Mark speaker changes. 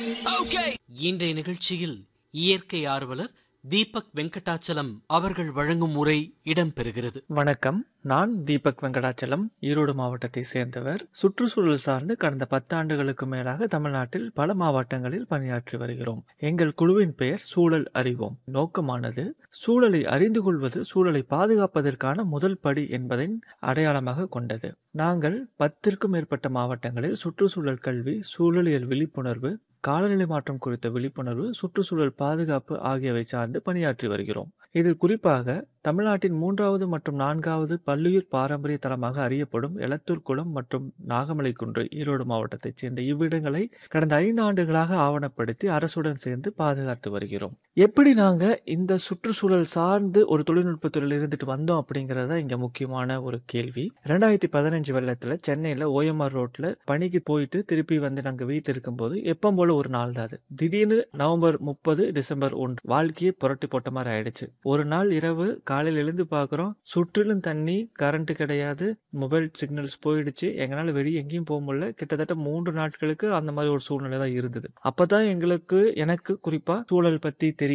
Speaker 1: இன்றைய நிகழ்ச்சியில் இயற்கை ஆர்வலர் தீபக் வெங்கடாச்சலம் அவர்கள் வழங்கும் உரை இடம்பெறுகிறது
Speaker 2: வணக்கம் நான் தீபக் வெங்கடாச்சலம் ஈரோடு மாவட்டத்தை சேர்ந்தவர் சுற்றுச்சூழல் சார்ந்து கடந்த பத்தாண்டுகளுக்கு மேலாக தமிழ்நாட்டில் பல மாவட்டங்களில் பணியாற்றி வருகிறோம் எங்கள் குழுவின் பெயர் சூழல் அறிவோம் நோக்கமானது சூழலை அறிந்து கொள்வது சூழலை பாதுகாப்பதற்கான முதல் படி என்பதின் அடையாளமாக கொண்டது நாங்கள் பத்திற்கும் மேற்பட்ட மாவட்டங்களில் சுற்றுச்சூழல் கல்வி சூழலியல் விழிப்புணர்வு காலநிலை மாற்றம் குறித்த விழிப்புணர்வு சுற்றுச்சூழல் பாதுகாப்பு ஆகியவை சார்ந்து பணியாற்றி வருகிறோம் இதில் குறிப்பாக தமிழ்நாட்டின் மூன்றாவது மற்றும் நான்காவது பல்லுயிர் பாரம்பரிய தலமாக அறியப்படும் எலத்தூர் குளம் மற்றும் நாகமலை குன்று ஈரோடு மாவட்டத்தைச் சேர்ந்த இவ்விடங்களை கடந்த ஐந்து ஆண்டுகளாக ஆவணப்படுத்தி அரசுடன் சேர்ந்து பாதுகாத்து வருகிறோம் எப்படி நாங்க இந்த சுற்றுச்சூழல் சார்ந்து ஒரு தொழில்நுட்பத்துறையில் இருந்துட்டு வந்தோம் அப்படிங்கறத இங்க முக்கியமான ஒரு கேள்வி ரெண்டாயிரத்தி பதினஞ்சு வெள்ளத்துல சென்னையில ஓஎம்ஆர் ரோட்ல பணிக்கு போயிட்டு திருப்பி வந்து நாங்க வீட்டில் இருக்கும்போது எப்பவும் போல ஒரு நாள் தான் அது திடீர்னு நவம்பர் முப்பது டிசம்பர் ஒன்று வாழ்க்கையை புரட்டி போட்ட மாதிரி ஆயிடுச்சு ஒரு நாள் இரவு காலையில் எழுந்து பார்க்குறோம் சுற்றிலும் தண்ணி கரண்ட் கிடையாது மொபைல் சிக்னல்ஸ் போயிடுச்சு எங்களால் வெளியே எங்கேயும் போக முடியல கிட்டத்தட்ட மூன்று நாட்களுக்கு அந்த மாதிரி ஒரு சூழ்நிலை தான் இருந்தது அப்பதான் எங்களுக்கு எனக்கு குறிப்பா சூழல் பத்தி தெரிய